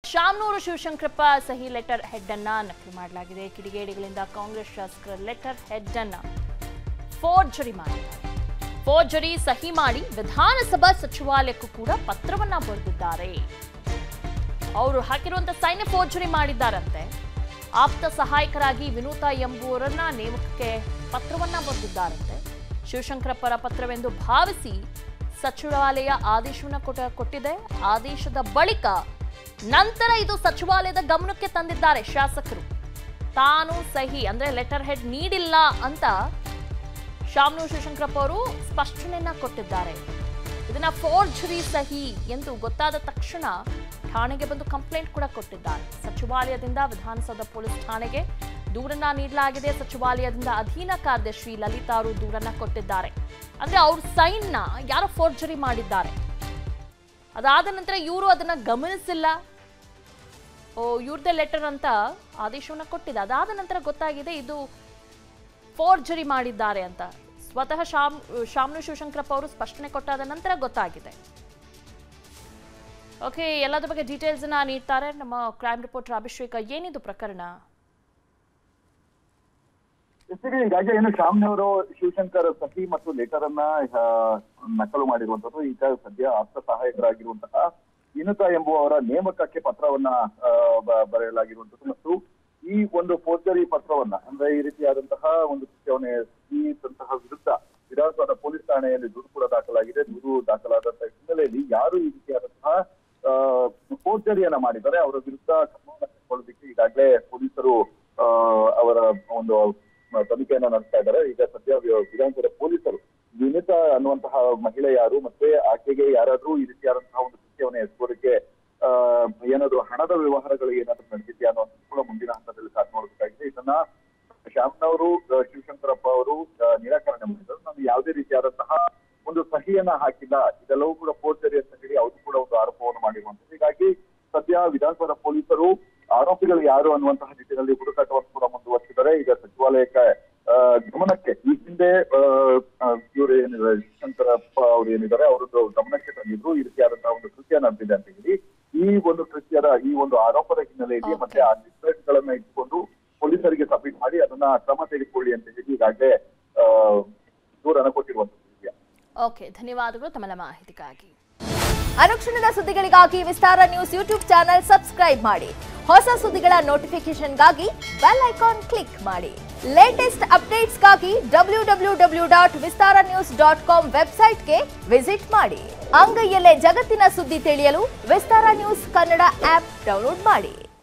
ಶಾಮನೂರು ಶಿವಶಂಕರಪ್ಪ ಸಹಿ letter head ಅನ್ನ ನಕಲಿ ಮಾಡಲಾಗಿದೆ ಕಿಡಿಗೇಡಿಗಳಿಂದ ಕಾಂಗ್ರೆಸ್ ಶಾಸಕರ ಲೆಟರ್ ಹೆಡ್ ಅನ್ನ ಫೋರ್ಜರಿ ಮಾಡಿದ್ದಾರೆ ಫೋರ್ಜರಿ ಸಹಿ ಮಾಡಿ ವಿಧಾನಸಭಾ ಸಚಿವಾಲಯಕ್ಕೂ ಕೂಡ ಪತ್ರವನ್ನ ಬರೆದಿದ್ದಾರೆ ಅವರು ಹಾಕಿರುವಂತ ಸೈನ್ಯ ಫೋರ್ಜರಿ ಮಾಡಿದ್ದಾರಂತೆ ಆಪ್ತ ಸಹಾಯಕರಾಗಿ ವಿನೂತಾ ಎಂಬುವರನ್ನ ನೇಮಕಕ್ಕೆ ಪತ್ರವನ್ನ ಬರೆದಿದ್ದಾರಂತೆ ಶಿವಶಂಕರಪ್ಪರ ಪತ್ರವೆಂದು ಭಾವಿಸಿ ಸಚಿವಾಲಯ ಆದೇಶವನ್ನ ಕೊಟ್ಟ ಕೊಟ್ಟಿದೆ ಆದೇಶದ ಬಳಿಕ ನಂತರ ಇದು ಸಚಿವಾಲಯದ ಗಮನಕ್ಕೆ ತಂದಿದ್ದಾರೆ ಶಾಸಕರು ತಾನು ಸಹಿ ಅಂದ್ರೆ ಲೆಟರ್ ಹೆಡ್ ನೀಡಿಲ್ಲ ಅಂತ ಶಾಮನೂರು ಶಿವಶಂಕರಪ್ಪ ಅವರು ಸ್ಪಷ್ಟನೆಯನ್ನ ಕೊಟ್ಟಿದ್ದಾರೆ ಇದನ್ನ ಫೋರ್ಜರಿ ಸಹಿ ಎಂದು ಗೊತ್ತಾದ ತಕ್ಷಣ ಠಾಣೆಗೆ ಬಂದು ಕಂಪ್ಲೇಂಟ್ ಕೂಡ ಕೊಟ್ಟಿದ್ದಾರೆ ಸಚಿವಾಲಯದಿಂದ ವಿಧಾನಸೌಧ ಪೊಲೀಸ್ ಠಾಣೆಗೆ ದೂರನ್ನ ನೀಡಲಾಗಿದೆ ಸಚಿವಾಲಯದಿಂದ ಅಧೀನ ಕಾರ್ಯದರ್ಶಿ ಲಲಿತಾ ಅವರು ದೂರನ್ನ ಕೊಟ್ಟಿದ್ದಾರೆ ಅಂದ್ರೆ ಅವ್ರ ಸೈನ್ ನ ಯಾರೋ ಫೋರ್ಜರಿ ಮಾಡಿದ್ದಾರೆ ಅದಾದ ನಂತರ ಇವರು ಅದನ್ನ ಗಮನಿಸಿಲ್ಲ ಓ ಇವ್ರದೇ ಲೆಟರ್ ಅಂತ ಆದೇಶವನ್ನ ಕೊಟ್ಟಿದೆ ಅದಾದ ನಂತರ ಗೊತ್ತಾಗಿದೆ ಇದು ಫೋರ್ಜರಿ ಮಾಡಿದ್ದಾರೆ ಅಂತ ಸ್ವತಃ ಶಾಮ್ ಶಾಮನು ಶಿವಶಂಕರಪ್ಪ ಅವರು ಸ್ಪಷ್ಟನೆ ಕೊಟ್ಟಾದ ನಂತರ ಗೊತ್ತಾಗಿದೆ ಓಕೆ ಎಲ್ಲದ್ರ ಬಗ್ಗೆ ಡೀಟೇಲ್ಸ್ ನ ನೀಡ್ತಾರೆ ನಮ್ಮ ಕ್ರೈಮ್ ರಿಪೋರ್ಟರ್ ಅಭಿಷೇಕ ಏನಿದು ಪ್ರಕರಣ ಎಸ್ಟಿಡಿ ಈಗಾಗಲೇ ಏನು ಶಾಮ್ನವರು ಶಿವಶಂಕರ್ ಸಹಿ ಮತ್ತು ಲೆಟರ್ ಅನ್ನ ಆ, ನಕಲು ಮಾಡಿರುವಂತದ್ದು ಈಗ ಸದ್ಯ ಆಪ್ತ ಸಹಾಯಕರಾಗಿರುವಂತಹ ವಿನುತಾ ಎಂಬುವವರ ನೇಮಕಕ್ಕೆ ಪತ್ರವನ್ನ ಆ, ಬ- ಬರೆಯಲಾಗಿರುವಂತದ್ದು ಮತ್ತು ಈ ಒಂದು ಫೋರ್ಜರಿ ಪತ್ರವನ್ನ ಅಂದ್ರೆ ಈ ರೀತಿಯಾದಂತಹ ಒಂದು ಕೃತ್ಯವನ್ನು ಎಸಗಿದಂತಹ ವಿರುದ್ಧ ವಿಧಾನಸೌಧ ಪೊಲೀಸ್ ಠಾಣೆಯಲ್ಲಿ ದೂರು ಕೂಡ ದಾಖಲಾಗಿದೆ ದೂರು ದಾಖಲಾದಂತಹ ಹಿನ್ನೆಲೆಯಲ್ಲಿ ಯಾರು ಈ ರೀತಿಯಾದಂತಹ ಫೋರ್ಜರಿಯನ್ನ ಮಾಡಿದ್ದಾರೆ ಅವರ ವಿರುದ್ಧ ಕ್ರಮವನ್ನು ಕೈಗೊಳ್ಳೋದಕ್ಕೆ ಈಗಾಗಲೇ ಪೊಲೀಸರು ಆ, ಅವರ ಒಂದು ಮ- ತನಿಖೆಯನ್ನ ನಡೆಸ್ತಾ ಇದ್ದಾರೆ ಈಗ ಸದ್ಯ ವಿ- ವಿಧಾನಸೌಧ ಪೊಲೀಸರು ವಿನಿತಾ ಅನ್ನುವಂತಹ ಮಹಿಳೆ ಯಾರು ಮತ್ತೆ ಆಕೆಗೆ ಯಾರಾದ್ರೂ ಈ ರೀತಿಯಾದಂತಹ ಒಂದು ಕೃತ್ಯವನ್ನು ಎಸಗೋದಕ್ಕೆ ಆ, ಏನಾದ್ರು ಹಣದ ವ್ಯವಹಾರಗಳು ಏನಾದ್ರು ನಡೆದಿದೆಯಾ ಅನ್ನೋದು ಕೂಡ ಮುಂದಿನ ಹಂತದಲ್ಲಿ ಸಾಕು ನೋಡಬೇಕಾಗಿದೆ ಇದನ್ನ ಶ್ಯಾಮ್ನವರು ಆ, ಶಿವಶಂಕರಪ್ಪ ಅವರು ಆ, ನಿರಾಕರಣೆ ಮಾಡಿದರು ನಾನು ಯಾವುದೇ ರೀತಿಯಾದಂತಹ ಒಂದು ಸಹಿಯನ್ನ ಹಾಕಿಲ್ಲ ಇದೆಲ್ಲವೂ ಕೂಡ ಫೋರ್ಜರಿ ಅಂತ ಹೇಳಿ ಅವರು ಕೂಡ ಒಂದು ಆರೋಪವನ್ನು ಮಾಡಿರುವಂತದ್ದು ಹೀಗಾಗಿ ಸದ್ಯ ವಿಧಾನಸೌಧ ಪೊಲೀಸರು ಆರೋಪಿಗಳು ಯಾರು ಅನ್ನುವಂತಹ ನಿಟ್ಟಿನಲ್ಲಿ ಹುಡುಕಾಟವನ್ನು ಕೂಡ ಮುಂದುವರಿಸಿದ್ದಾರೆ ಈಗ ಸಚಿವಾಲಯಕ್ಕೆ ಆ, ಗಮನಕ್ಕೆ ಈ ಹಿಂದೆ ಇವರು ಏನಿದ್ದಾರೆ ಶಿವಶಂಕರಪ್ಪ ಅವರು ಏನಿದ್ದಾರೆ ಅವರದ್ದು ಗಮನಕ್ಕೆ ತಂದಿದ್ರು ಈ ರೀತಿಯಾದಂತಹ ಒಂದು ಕೃತ್ಯ ನಡೆದಿದೆ ಅಂತ ಹೇಳಿ ಈ ಒಂದು ಕೃತ್ಯದ ಈ ಒಂದು ಆರೋಪದ ಹಿನ್ನೆಲೆಯಲ್ಲಿ Okay. ಮತ್ತೆ ಆ ಗಳನ್ನ ಇಟ್ಕೊಂಡು ಪೊಲೀಸರಿಗೆ ಸಬ್ಮಿಟ್ ಮಾಡಿ ಅದನ್ನ ಕ್ರಮ ತೆಗೆದುಕೊಳ್ಳಿ ಅಂತ ಹೇಳಿ ಈಗಾಗಲೇ ಆ, ದೂರನ್ನ ಕೊಟ್ಟಿರುವಂತದ್ದು ವಿಷಯ ಓಕೆ ಧನ್ಯವಾದಗಳು ತಮ್ಮ ಮಾಹಿತಿಗಾಗಿ ಅನುಕ್ಷಣದ ಸುದ್ದಿಗಳಿಗಾಗಿ Vistara news YouTube channel subscribe ಮಾಡಿ ಹೊಸ ಸುದ್ದಿಗಳ ನೋಟಿಫಿಕೇಶನ್ಗಾಗಿ ಬೆಲ್ ಐಕಾನ್ ಕ್ಲಿಕ್ ಮಾಡಿ ಲೇಟೆಸ್ಟ್ ಅಪ್ಡೇಟ್ಸ್ಗಾಗಿ W W W dot Vistara news dot com ವೆಬ್ಸೈಟ್ಗೆ ವಿಸಿಟ್ ಮಾಡಿ ಅಂಗೈಯಲ್ಲೇ ಜಗತ್ತಿನ ಸುದ್ದಿ ತಿಳಿಯಲು Vistara news Kannada app download ಮಾಡಿ